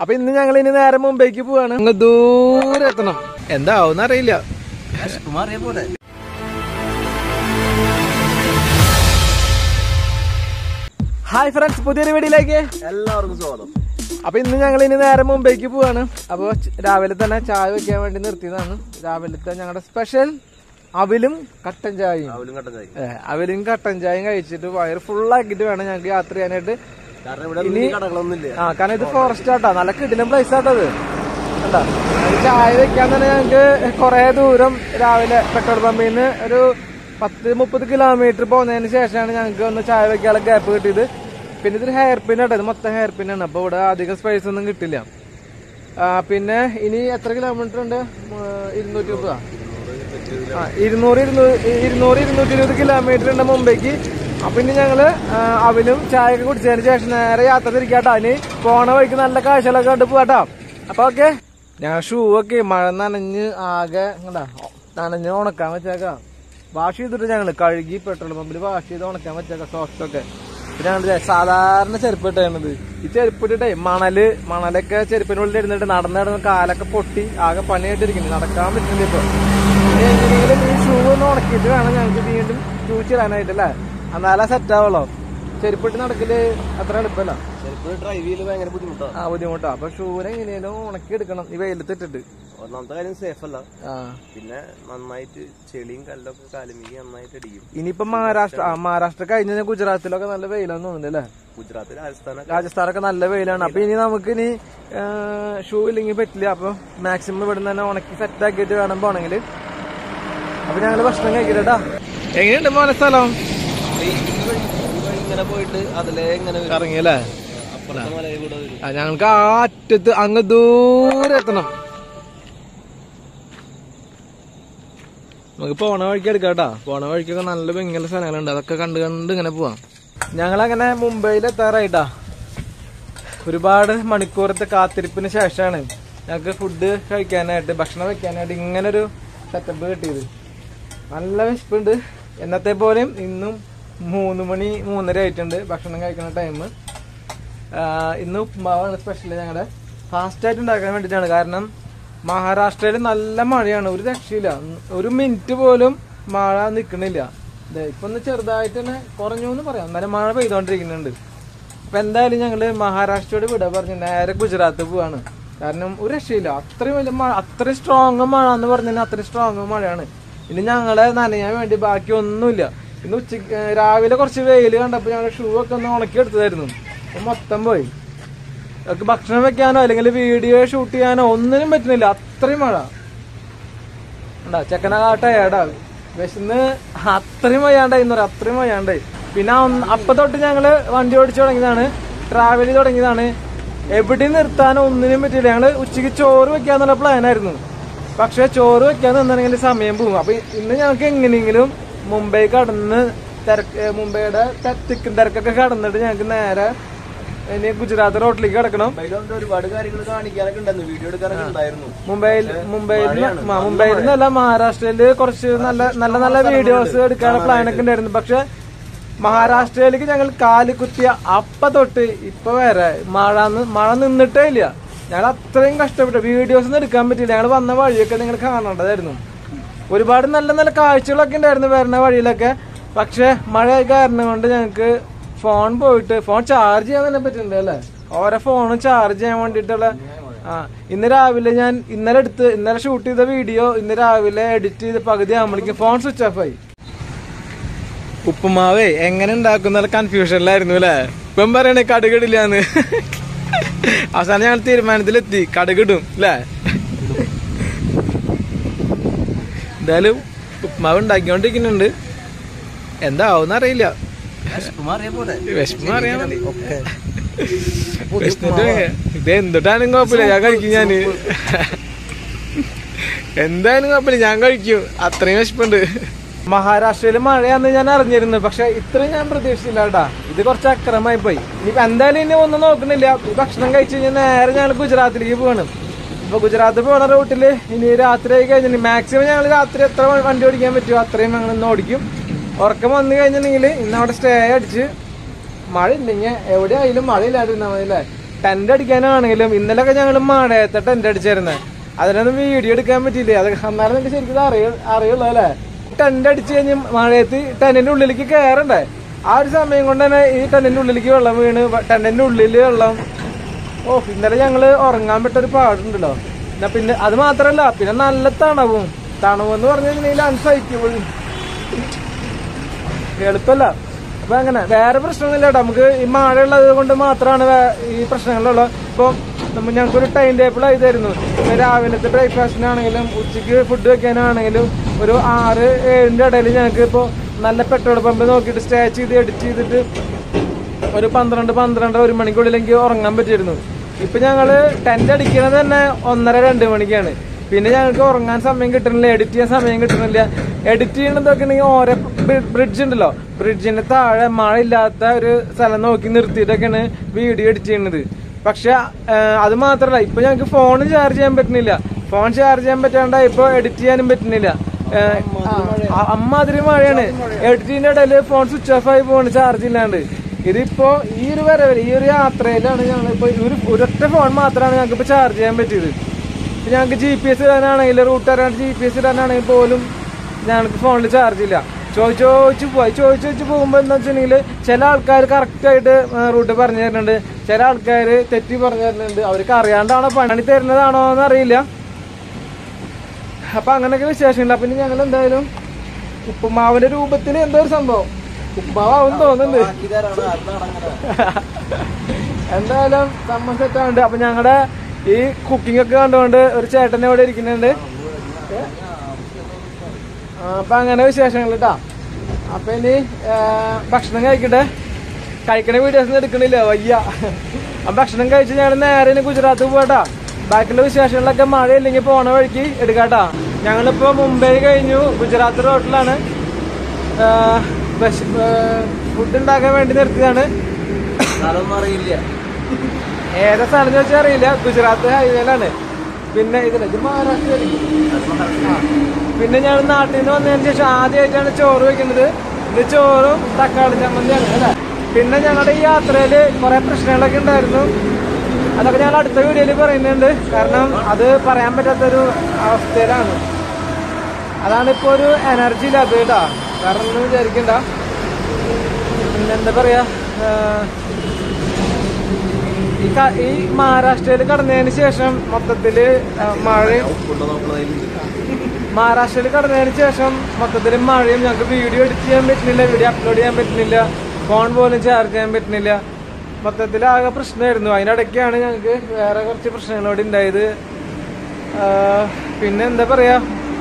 അപ്പൊ ഇന്ന് ഞങ്ങൾ ഇനി നേരെ മുംബൈക്ക് പോവാണ് അങ്ങ് ദൂരെ എത്തണം എന്താവും അറിയില്ല മാറിയ പോലെ ഹായ് ഫ്രണ്ട്സ് പുതിയൊരു വീഡിയോയിലേക്ക് എല്ലാവർക്കും സ്വാഗതം അപ്പൊ ഇന്ന് ഞങ്ങൾ ഇനി നേരെ മുംബൈക്ക് പോവാണ് അപ്പൊ ച- രാവിലെ തന്നെ ചായ വെക്കാൻ വേണ്ടി നിർത്തിയതാണ് രാവിലത്തെ ഞങ്ങളുടെ സ്പെഷ്യൽ അവിലും കട്ടൻ ചായയും രാവിലും കട്ടൻ ചായ ഏ, അവലും കട്ടൻ ചായയും കഴിച്ചിട്ട് വയറ് ഫുള്ളാക്കിയിട്ട് വേണം ഞങ്ങൾക്ക് യാത്ര ചെയ്യാനായിട്ട് കാരണം ഇവിടെ വലിയ കടകളൊന്നും ഇല്ല ആ കാരണം ഇത് ഫോറസ്റ്റ് ആട്ടാ നല്ല കിടിലം പ്ലേസ് ആട്ടത് കണ്ടാ അത് ചായ വെക്കാൻ തന്നെ ഞങ്ങൾക്ക് കുറെ ദൂരം രാവിലെ പെട്രോൾ പമ്പിൽ നിന്ന് ഒരു പത്ത് മുപ്പത് കിലോമീറ്റർ പോകുന്നതിന് ശേഷമാണ് ഞങ്ങൾക്ക് ഒന്ന് ചായ വെക്കാനുള്ള ഗ്യാപ്പ് കിട്ടിയത് പിന്നെ ഇതൊരു ഹെയർ പിൻ ആട്ടോ ഇത് മൊത്തം ഹെയർ പിൻ ആണ് അപ്പൊ ഇവിടെ അധികം സ്പേസ് ഒന്നും കിട്ടില്ല ആ, പിന്നെ ഇനി എത്ര കിലോമീറ്റർ ഉണ്ട് ഉം, ഇരുന്നൂറ്റി മുപ്പതാ ആ ഇരുന്നൂറ് ഇരുന്നൂറ് ഇരുന്നൂറ് ഇരുന്നൂറ്റി ഇരുപത് കിലോമീറ്റർ ഉണ്ട് മുംബൈക്ക് അപ്പൊ ഇനി ഞങ്ങള് ആ, അവലും ചായ ഒക്കെ കുടിച്ചതിന് ശേഷം നേരെ യാത്ര തിരിക്കാട്ടോ ഇനി പോണ വഴിക്ക് നല്ല കാഴ്ചകളൊക്കെ കണ്ട് പോവാട്ടോ അപ്പൊ ഓക്കെ ഞങ്ങൾ ഷൂ ഒക്കെ മഴ നനഞ്ഞ് ആകെ ഇങ്ങടാ നനഞ്ഞ് ഉണക്കാൻ വെച്ചേക്കാം വാഷ് ചെയ്തിട്ട് ഞങ്ങള് കഴുകി പെട്രോൾ പമ്പിൽ വാഷ് ചെയ്ത് ഉണക്കാൻ വെച്ചേക്കാം സോക്സ് ഒക്കെ പിന്നെ ഞങ്ങൾ സാധാരണ ചെരുപ്പ് ഇട്ടാണത് ഈ ചെരുപ്പ് ഇട്ടിട്ടേ മണല് മണലൊക്കെ ചെരുപ്പിനുള്ളിൽ ഇരുന്നിട്ട് നടന്ന് നടന്ന് കാലൊക്കെ പൊട്ടി ആകെ പണിയായിട്ടിരിക്കുന്നു നടക്കാൻ പറ്റുന്നില്ല ഇപ്പൊ ഇനി എങ്ങനെയെങ്കിലും ഈ ഷൂ ഒന്ന് ഉണക്കിയിട്ട് വേണം ഞങ്ങൾക്ക് വീണ്ടും ഷൂ ചിടാനായിട്ട് അല്ലേ എന്നാലേ സെറ്റ് ആവുള്ളൂ ചെരുപ്പിട്ട് നടക്കല് അത്ര എളുപ്പമല്ല ചിലപ്പോൾ ഡ്രൈവ് ചെയ്യല് ഭയങ്കര ബുദ്ധിമുട്ടാണ് ആ ബുദ്ധിമുട്ടാ അപ്പൊ ഷൂനെ എങ്ങനെയാലും ഉണക്കി എടുക്കണം ഈ വെയിലത്ത് ഇട്ടിട്ട് ഒന്നാമത്തെ കാര്യം സേഫ് അല്ല ആ പിന്നെ നന്നായിട്ട് ചെളിയും കല്ലൊക്കെ കാലുമിക്ക് നന്നായിട്ട് അടിക്കും ഇനിയിപ്പോ മഹാരാഷ്ട്ര ആ, മഹാരാഷ്ട്ര കഴിഞ്ഞ കഴിഞ്ഞാൽ ഗുജറാത്തിലൊക്കെ നല്ല വെയിലാന്ന് തോന്നുന്നു അല്ലേ ഗുജറാത്ത് രാജസ്ഥാനൊക്കെ രാജസ്ഥാനൊക്കെ നല്ല വെയിലാണ് അപ്പൊ ഇനി നമുക്ക് ഇനി ഷൂ ഇല്ലെങ്കിൽ പറ്റില്ല അപ്പൊ മാക്സിമം ഇവിടെ തന്നെ ഉണക്കി സെറ്റ് ആക്കിയിട്ട് വേണം പോണെങ്കിൽ അപ്പൊ ഞങ്ങള് ഭക്ഷണം കഴിക്കട്ടാ എങ്ങനെയുണ്ട് മോനെ സ്ഥലം ഈ വഴി ഈ വഴി ഇങ്ങനെ പോയിട്ട് അതിലെ ഇങ്ങനെ വരും. ഇറങ്ങിയല്ലേ അപ്പുറത്തെ മലയിൽ കൂടെ വരും ആ, ഞങ്ങൾക്ക് ആ അറ്റത്ത് അങ്ങ് ദൂരെ എത്തണം നമുക്ക് പോണ വഴിക്ക് എടുക്കാട്ടാ പോണ വഴിക്കൊക്കെ നല്ല ഭയങ്കര സ്ഥലങ്ങളുണ്ട് അതൊക്കെ കണ്ട് കണ്ട് ഇങ്ങനെ പോവാം ഞങ്ങളങ്ങനെ മുംബൈയിൽ എത്താറായിട്ടാ ഒരുപാട് മണിക്കൂറത്തെ കാത്തിരിപ്പിന് ശേഷമാണ് ഞങ്ങൾക്ക് ഫുഡ് കഴിക്കാനായിട്ട് ഭക്ഷണം വെക്കാനായിട്ട് ഇങ്ങനൊരു സെറ്റപ്പ് കിട്ടിയത് നല്ല വിശപ്പുണ്ട് എന്നത്തെ പോലെയും ഇന്നും മൂന്ന് മണി മൂന്നര ആയിട്ടുണ്ട് ഭക്ഷണം കഴിക്കുന്ന ടൈം ഇന്ന് ഉപ്പുമാവാണ് സ്പെഷ്യൽ ഞങ്ങളുടെ ഫാസ്റ്റ് ആയിട്ട് ഉണ്ടാക്കാൻ വേണ്ടിയിട്ടാണ് കാരണം മഹാരാഷ്ട്രയിൽ നല്ല മഴയാണ് ഒരു രക്ഷയില്ല ഒരു മിനിറ്റ് പോലും മഴ നിൽക്കണില്ല ദേ, ഇപ്പൊ ഒന്ന് ചെറുതായിട്ട് തന്നെ കുറഞ്ഞു എന്ന് പറയാം എന്നാലും മഴ പെയ്തോണ്ടിരിക്കുന്നുണ്ട് അപ്പൊ എന്തായാലും ഞങ്ങള് മഹാരാഷ്ട്രയോട് വിട പറഞ്ഞു നേരെ ഗുജറാത്ത് പോവാണ് കാരണം ഒരു രക്ഷയില്ല അത്രയും വലിയ മഴ അത്രയും സ്ട്രോങ് മഴ എന്ന് പറഞ്ഞാൽ അത്രയും സ്ട്രോങ് മഴയാണ് ഇനി ഞങ്ങളെ നനയാൻ വേണ്ടി ബാക്കി ഒന്നുമില്ല ഇന്ന് ഉച്ചക്ക് ഏഹ് രാവിലെ കുറച്ച് വെയിൽ കണ്ടപ്പോൾ ഞങ്ങളുടെ ഷൂ ഒക്കെ ഒന്ന് ഉണക്കി എടുത്തതായിരുന്നു അപ്പൊ മൊത്തം പോയി നമുക്ക് ഭക്ഷണം വെക്കാനോ അല്ലെങ്കിൽ വീഡിയോ ഷൂട്ട് ചെയ്യാനോ ഒന്നിനും പറ്റുന്നില്ല അത്രയും മഴ ഉണ്ടാ ചെക്കനാട്ടയാടാ വിശന്ന് അത്രയും വയ്യാണ്ടായി എന്ന് പറയാം അത്രയും വയ്യാണ്ടായി പിന്നെ അന്ന് അപ്പൊ തൊട്ട് ഞങ്ങള് വണ്ടി ഓടിച്ചു തുടങ്ങിയതാണ് ട്രാവൽ ചെയ്ത് തുടങ്ങിയതാണ് എവിടെ നിർത്താനോ ഒന്നിനും പറ്റില്ല ഞങ്ങള് ഉച്ചയ്ക്ക് ചോറ് വെക്കാന്നുള്ള പ്ലാൻ ആയിരുന്നു പക്ഷെ ചോറ് വെക്കാൻ നിന്നിട്ടുണ്ടെങ്കിൽ സമയം പോകും അപ്പൊ ഇന്ന് ഞങ്ങൾക്ക് എങ്ങനെയെങ്കിലും മുംബൈ കടന്ന് തിരക്ക് മുംബൈയുടെ ത- തിക്കും തിരക്കൊക്കെ കടന്നിട്ട് ഞങ്ങൾക്ക് നേരെ ഇനി ഗുജറാത്ത് റോഡിലേക്ക് കിടക്കണം മുംബൈയിലുണ്ട് ഒരുപാട് കാര്യങ്ങൾ കാണിക്കാനൊക്കെ ഉണ്ടായിരുന്നു വീഡിയോ എടുക്കാനൊക്കെ ഉണ്ടായിരുന്നു മുംബൈയിൽ മുംബൈയിൽ നിന്ന് മുംബൈയിൽ നിന്നല്ല മഹാരാഷ്ട്രയില് കുറച്ച് നല്ല നല്ല നല്ല വീഡിയോസ് എടുക്കാനുള്ള പ്ലാനൊക്കെ ഉണ്ടായിരുന്നു പക്ഷെ മഹാരാഷ്ട്രയിലേക്ക് ഞങ്ങൾ കാല് കുത്തിയ അപ്പ തൊട്ട് ഇപ്പൊ വരെ മഴ ന്ന്- മഴ നിന്നിട്ടേ ഇല്ല ഞങ്ങൾ അത്രയും കഷ്ടപ്പെട്ടു വീഡിയോസ് ഒന്നും എടുക്കാൻ പറ്റില്ല ഞങ്ങൾ വന്ന വഴിയൊക്കെ നിങ്ങൾ കാണേണ്ടതായിരുന്നു ഒരുപാട് നല്ല നല്ല കാഴ്ചകളൊക്കെ ഉണ്ടായിരുന്നു വരുന്ന വഴിയിലൊക്കെ പക്ഷെ മഴ കാരണം കൊണ്ട് ഞങ്ങൾക്ക് ഫോൺ പോയിട്ട് ഫോൺ ചാർജ് ചെയ്യാൻ തന്നെ പറ്റുന്നുണ്ട് അല്ലേ ഓരോ ഫോണും ചാർജ് ചെയ്യാൻ വേണ്ടിയിട്ടുള്ള ആ ഇന്ന് രാവിലെ ഞാൻ ഇന്നലെ എടുത്ത് ഇന്നലെ ഷൂട്ട് ചെയ്ത വീഡിയോ ഇന്ന് രാവിലെ എഡിറ്റ് ചെയ്ത് പകുതി ആകുമ്പോഴേക്കും ഫോൺ സ്വിച്ച് ഓഫ് ആയി ഉപ്പുമാവേ എങ്ങനെ ഉണ്ടാക്കുന്ന കൺഫ്യൂഷനിലായിരുന്നു അല്ലേ ഇപ്പം പറയണേ കടുകിടില്ലാന്ന് അവസാനം ഞങ്ങൾ തീരുമാനത്തിലെത്തി കടുകിടും അല്ലേ എന്തായാലും ഉപ്പുമാവ് ഉണ്ടാക്കിക്കൊണ്ടിരിക്കുന്നുണ്ട് എന്താവും അറിയില്ല മാറിയ പോലെ വിശപ്പ് അറിയാൻ വിശന്നിട്ട് ഇത് എന്തിട്ടാനും കുഴപ്പമില്ല ഞാൻ കഴിക്കും ഞാന് എന്തായാലും കുഴപ്പമില്ല ഞാൻ കഴിക്കും അത്രയും വിശപ്പുണ്ട് മഹാരാഷ്ട്രയിൽ മഴയാന്ന് ഞാൻ അറിഞ്ഞിരുന്നു പക്ഷെ ഇത്രയും ഞാൻ പ്രതീക്ഷിച്ചില്ല കേട്ടാ ഇത് കുറച്ച് അക്രമമായി പോയി ഇനിയിപ്പോ എന്തായാലും ഇനി ഒന്നും നോക്കണില്ല ഈ ഭക്ഷണം കഴിച്ചു കഴിഞ്ഞാൽ നേരെ ഞങ്ങൾ ഗുജറാത്തിലേക്ക് പോകണം ഇപ്പൊ ഗുജറാത്ത് പോണ റൂട്ടില് ഇനി രാത്രി ആയി കഴിഞ്ഞാൽ മാക്സിമം ഞങ്ങൾ രാത്രി എത്ര വണ്ടി ഓടിക്കാൻ പറ്റുമോ അത്രയും ഞങ്ങൾ ഇന്ന് ഓടിക്കും ഉറക്കം വന്നു കഴിഞ്ഞിട്ടുണ്ടെങ്കിൽ ഇന്ന് അവിടെ സ്റ്റേ അടിച്ച് മഴ ഇല്ലെങ്കിൽ എവിടെ ആയാലും മഴ ഇല്ലാണ്ടിരുന്നാൽ മതി അല്ലേ ടെന്റ് അടിക്കാനാണെങ്കിലും ഇന്നലെയൊക്കെ ഞങ്ങൾ മഴയത്തെ ടെന്റ് അടിച്ചായിരുന്നേ അതിനൊന്നും വീഡിയോ എടുക്കാൻ പറ്റിയില്ലേ അത് അന്നാലും നിങ്ങൾക്ക് ശരിക്കും ഇത് അറിയ അറിയുള്ളൂ അല്ലേ ടെന്റ് അടിച്ച് കഴിഞ്ഞ് മഴയത്ത് ടെന്റിന്റെ ഉള്ളിലേക്ക് കയറണ്ടേ ആ ഒരു സമയം കൊണ്ട് തന്നെ ഈ ടെന്റിന്റെ ഉള്ളിലേക്ക് വെള്ളം വീണ് ടെന്റിന്റെ ഉള്ളില് വെള്ളം ഓ ഇന്നലെ ഞങ്ങള് ഉറങ്ങാൻ പറ്റൊരു പാടുണ്ടല്ലോ എന്നാ പിന്നെ അത് മാത്രല്ല പിന്നെ നല്ല തണവും തണവെന്ന് പറഞ്ഞു കഴിഞ്ഞാൽ അൺസഹിക്കബിൾ എളുപ്പല്ല അപ്പൊ അങ്ങനെ വേറെ പ്രശ്നമൊന്നുമില്ല കേട്ടോ നമുക്ക് ഈ മഴ ഉള്ളത് കൊണ്ട് മാത്രമാണ് വേ- ഈ പ്രശ്നങ്ങളുള്ളത് ഇപ്പൊ നമ്മ ഞങ്ങൾക്കൊരു ടൈം ടേബിൾ ആയി തരുന്നു ഇപ്പൊ രാവിലത്തെ ബ്രേക്ക്ഫാസ്റ്റിനാണെങ്കിലും ഉച്ചയ്ക്ക് ഫുഡ് വെക്കാനാണെങ്കിലും ഒരു ആറ് ഏഴിന്റെ ഇടയിൽ ഞങ്ങൾക്ക് ഇപ്പോൾ നല്ല പെട്രോൾ പമ്പ് നോക്കിയിട്ട് സ്റ്റേ ചെയ്ത് എഡിറ്റ് ചെയ്തിട്ട് ഒരു പന്ത്രണ്ട് പന്ത്രണ്ട് ഒരു മണിക്കുള്ളിൽ എനിക്ക് ഉറങ്ങാൻ പറ്റിയിരുന്നു ഇപ്പൊ ഞങ്ങള് ടെന്റ് അടിക്കുന്നത് തന്നെ ഒന്നര രണ്ട് മണിക്കാണ് പിന്നെ ഞങ്ങൾക്ക് ഉറങ്ങാൻ സമയം കിട്ടുന്നില്ല എഡിറ്റ് ചെയ്യാൻ സമയം കിട്ടുന്നില്ല എഡിറ്റ് ചെയ്യണതൊക്കെ ഉണ്ടെങ്കിൽ ഓരോ ബ്രിഡ്ജ് ഉണ്ടല്ലോ ബ്രിഡ്ജിന്റെ താഴെ മഴ ഇല്ലാത്ത ഒരു സ്ഥലം നോക്കി നിർത്തിയിട്ടൊക്കെയാണ് വീഡിയോ എഡിറ്റ് ചെയ്യുന്നത് പക്ഷെ അത് മാത്രല്ല ഇപ്പൊ ഞങ്ങൾക്ക് ഫോൺ ചാർജ് ചെയ്യാൻ പറ്റുന്നില്ല ഫോൺ ചാർജ് ചെയ്യാൻ പറ്റാണ്ട് ഇപ്പൊ എഡിറ്റ് ചെയ്യാനും പറ്റുന്നില്ല ഏഹ്, ആ, അമ്മാതിരി മഴയാണ് എഡിറ്റിന്റെ ഇടയില് ഫോൺ സ്വിച്ച് ഓഫ് ആയി പോണ് ചാർജ് ഇല്ലാണ്ട് ഇതിപ്പോ ഈ ഒരു വരവില് ഈ ഒരു യാത്രയിലാണ് ഞങ്ങൾ ഇപ്പൊ ഒരു ഒരൊറ്റ ഫോൺ മാത്രമാണ് ഞങ്ങൾക്ക് ഇപ്പൊ ചാർജ് ചെയ്യാൻ പറ്റിയത് ഇപ്പൊ ഞങ്ങൾക്ക് ജി പി എസ് ഇടാനാണെങ്കിൽ റൂട്ട് അറിയാണ്ട് ജി പി എസ് ഇടാനാണെങ്കിൽ പോലും ഞങ്ങൾക്ക് ഫോണിൽ ചാർജ് ഇല്ല ചോദിച്ചു ചോദിച്ചു പോയി ചോദിച്ചു ചോദിച്ചു പോകുമ്പോ എന്താ വെച്ചിട്ടുണ്ടെങ്കിൽ ചില ആൾക്കാർ കറക്റ്റ് ആയിട്ട് റൂട്ട് പറഞ്ഞു തരുന്നുണ്ട് ചില ആൾക്കാർ തെറ്റി പറഞ്ഞു തരുന്നുണ്ട് അവർക്ക് അറിയാണ്ടാണോ പണി തരുന്നതാണോ എന്ന് അറിയില്ല അപ്പൊ അങ്ങനെയൊക്കെ വിശേഷമുണ്ട് അപ്പൊ ഇനി ഞങ്ങൾ എന്തായാലും ഉപ്പുമാവിന്റെ രൂപത്തിൽ എന്തോ ഒരു സംഭവം ഉപ്പുമാവും തോന്നുന്നുണ്ട് എന്തായാലും സംഭവം സെറ്റ് ആവുന്നുണ്ട് അപ്പൊ ഞങ്ങളുടെ ഈ കുക്കിംഗ് ഒക്കെ കണ്ടുകൊണ്ട് ഒരു ചേട്ടനെ ഇവിടെ ഇരിക്കുന്നുണ്ട് ആ, അപ്പൊ അങ്ങനെ വിശേഷങ്ങൾ കേട്ടാ അപ്പൊ ഇനി ആ, ഭക്ഷണം കഴിക്കട്ടെ കഴിക്കണ വീഡിയോസ് എടുക്കണില്ല വയ്യ ആ ഭക്ഷണം കഴിച്ച് ഞങ്ങൾ നേരെ ഇനി ഗുജറാത്ത് പോകട്ടാ ബാക്കിയുള്ള വിശേഷങ്ങളിലൊക്കെ മഴയില്ലെങ്കിൽ പോണ വഴിക്ക് എടുക്കാട്ടാ ഞങ്ങളിപ്പോ മുംബൈ കഴിഞ്ഞു ഗുജറാത്ത് റോഡിലാണ് ഫുഡ് ഉണ്ടാക്കാൻ വേണ്ടി നിർത്തിയതാണ് സ്ഥലമൊന്നും അറിയില്ല ഏതാ സ്ഥലം എന്ന് വെച്ചാൽ അറിയില്ല ഗുജറാത്ത് ഹൈവേയിലാണ് പിന്നെ ഇതില്ല ഇത് മഹാരാഷ്ട്ര പിന്നെ ഞാൻ നാട്ടിൽ നിന്ന് വന്നതിന് ശേഷം ആദ്യമായിട്ടാണ് ചോറ് വെക്കുന്നത് ഇത് ചോറും തക്കാളി ചമ്മന്തിയാണ് അല്ലേ പിന്നെ ഞങ്ങളുടെ ഈ യാത്രയിൽ കുറെ പ്രശ്നങ്ങളൊക്കെ ഉണ്ടായിരുന്നു അതൊക്കെ ഞാൻ അടുത്ത വീഡിയോയിൽ പറയുന്നുണ്ട് കാരണം അത് പറയാൻ പറ്റാത്തൊരു അവസ്ഥയിലാണ് അതാണ് ഇപ്പൊ ഒരു എനർജി ഇല്ലാത്തത് കേട്ടാ കാരണം ഒന്നും വിചാരിക്കണ്ട പിന്നെ എന്താ പറയാ ആ, ഈ ക- ഈ മഹാരാഷ്ട്രയിൽ കടന്നതിന് ശേഷം മൊത്തത്തില് ആ, മഴയും ഉപ്പുണ്ടോ നോക്കണതിലുണ്ട് മഹാരാഷ്ട്രയിൽ കടന്നതിന് ശേഷം മൊത്തത്തിൽ മഴയും ഞങ്ങൾക്ക് വീഡിയോ എഡിറ്റ് ചെയ്യാൻ പറ്റുന്നില്ല വീഡിയോ അപ്ലോഡ് ചെയ്യാൻ പറ്റുന്നില്ല ഫോൺ പോലും ചാർജ് ചെയ്യാൻ പറ്റുന്നില്ല മൊത്തത്തിൽ ആകെ പ്രശ്നമായിരുന്നു അതിനിടയ്ക്കാണ് ഞങ്ങൾക്ക് വേറെ കുറച്ച് പ്രശ്നങ്ങളോട് ഉണ്ടായത് ആ, പിന്നെ എന്താ പറയാ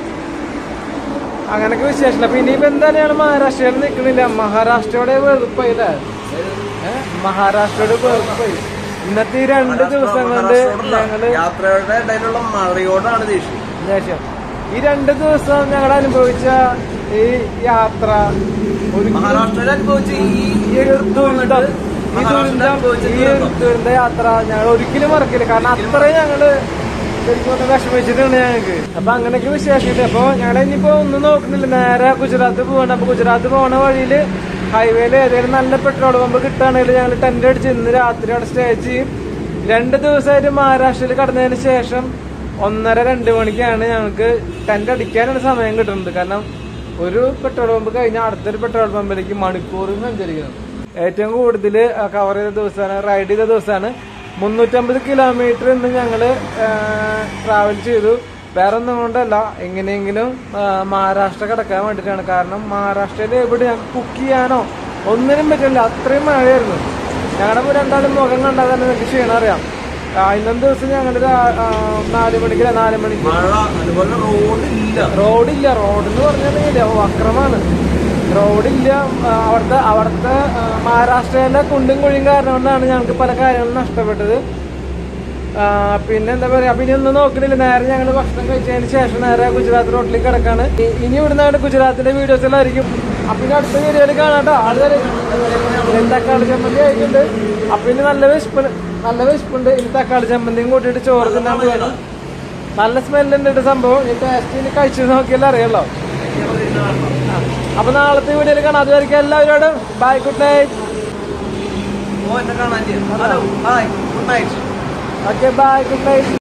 അങ്ങനൊക്കെ വിശേഷം അപ്പൊ ഇനിയിപ്പോ എന്തായാലും മഹാരാഷ്ട്രയിൽ നിൽക്കണില്ല മഹാരാഷ്ട്രയുടെ വെറുപ്പായില്ലേ ഏഹ് മഹാരാഷ്ട്രയുടെ വെറുപ്പായി ഇന്നത്തെ ഈ രണ്ട് ദിവസം കൊണ്ട് ഞങ്ങള് യാത്രയുടെ ഇടയിലുള്ള മഴയോടാണ് ദേഷ്യം ദേഷ്യം ഈ രണ്ട് ദിവസം ഞങ്ങൾ അനുഭവിച്ച ഈ യാത്ര ഒരു മഹാരാഷ്ട്രയിൽ അനുഭവിച്ച ഈ ഈ ഒരു ദുരിതം ഈ മഹാരാഷ്ട്രയിൽ ദുരിതം അനുഭവിച്ച ഈ ഒരു ദുരന്ത യാത്ര ഞങ്ങൾ ഒരിക്കലും മറക്കില്ല കാരണം അത്രയും ഞങ്ങള് ശരിക്കും പറഞ്ഞാൽ വിഷമിച്ചിട്ടുണ്ട് ഞങ്ങൾക്ക് അപ്പൊ അങ്ങനെയൊക്കെ വിശേഷിട്ട് അപ്പൊ ഞങ്ങൾ ഇനിയിപ്പോ ഒന്നും നോക്കുന്നില്ല നേരെ ഗുജറാത്ത് പോകണ്ട അപ്പൊ ഗുജറാത്ത് പോണ വഴിയില് ഹൈവേയിൽ ഏതെങ്കിലും നല്ല പെട്രോൾ പമ്പ് കിട്ടുകയാണെങ്കിൽ ഞങ്ങൾ ടെന്റ് അടിച്ച് ഇന്ന് രാത്രി അവിടെ സ്റ്റേ ചെയ്യും രണ്ട് ദിവസമായിട്ട് മഹാരാഷ്ട്രയിൽ കടന്നതിന് ശേഷം ഒന്നര രണ്ട് മണിക്കാണ് ഞങ്ങൾക്ക് ടെന്റ് അടിക്കാനുള്ള സമയം കിട്ടുന്നത് കാരണം ഒരു പെട്രോൾ പമ്പ് കഴിഞ്ഞാൽ അടുത്തൊരു പെട്രോൾ പമ്പിലേക്ക് മണിക്കൂറിൽ സഞ്ചരിക്കണം ഏറ്റവും കൂടുതൽ കവർ ചെയ്ത ദിവസമാണ് റൈഡ് ചെയ്ത ദിവസമാണ് മുന്നൂറ്റമ്പത് കിലോമീറ്റർ ഇന്ന് ഞങ്ങള് ട്രാവൽ ചെയ്തു വേറെ ഒന്നും കൊണ്ടല്ല എങ്ങനെയെങ്കിലും ആ, മഹാരാഷ്ട്ര കിടക്കാൻ വേണ്ടിയിട്ടാണ് കാരണം മഹാരാഷ്ട്രയിൽ എവിടെ ഞങ്ങൾക്ക് കുക്ക് ചെയ്യാനോ ഒന്നിനും പറ്റില്ല അത്രയും മഴയായിരുന്നു ഞങ്ങളുടെ രണ്ടാളും മുഖം കണ്ടാൽ തന്നെ നിങ്ങൾക്ക് ക്ഷീണം അറിയാം ആ, ഇന്നത്തെ ദിവസം ഞങ്ങൾ നാല് മണിക്ക് നാല് മണിക്ക് മഴ അതുപോലെ റോഡില്ല റോഡില്ല റോഡ് എന്ന് പറഞ്ഞിട്ടുണ്ടെങ്കിൽ വക്രമാണ് റോഡില്ല ആ, അവിടുത്തെ അവിടുത്തെ ആ, മഹാരാഷ്ട്രയിലെ കുണ്ടും കുഴിയും കാരണം കൊണ്ടാണ് ഞങ്ങൾക്ക് പല കാര്യങ്ങളും നഷ്ടപ്പെട്ടത് ആ, പിന്നെ എന്താ പറയാ പിന്നെ ഒന്നും നോക്കണില്ല നേരെ ഞങ്ങൾ ഭക്ഷണം കഴിച്ചതിന് ശേഷം നേരെ ഗുജറാത്ത് റോഡിലേക്ക് കിടക്കാണ് ഇ- ഇനി ഇവിടുന്ന് അങ്ങോട്ട് ഗുജറാത്തിന്റെ വീഡിയോസിലായിരിക്കും അപ്പൊ ഇനി അടുത്ത വീഡിയോയിൽ കാണാട്ടോ ആളുകൾ തക്കാളി ചമ്മന്തി ആയിട്ടുണ്ട് അപ്പൊ ഇനി നല്ല വിശപ്പ് നല്ല വിശപ്പുണ്ട് ഇനി തക്കാളി ചമ്മന്തിയും കൂട്ടിയിട്ട് ചോറ് തിന്നാൻ പോയാണ് നല്ല സ്മെല്ലുണ്ട് ഇത് സംഭവം ഈ ടേസ്റ്റ് ഇനി കഴിച്ചു നോക്കിയാലും അറിയാലോ അപ്പൊ നാളത്തെ വീഡിയോയിൽ കാണാം അതുവരെയ്ക്കും എല്ലാവരോടും ബൈ ഗുഡ് നൈറ്റ് ഓ എന്നെ കാണാൻ hello hi good night okay bye good night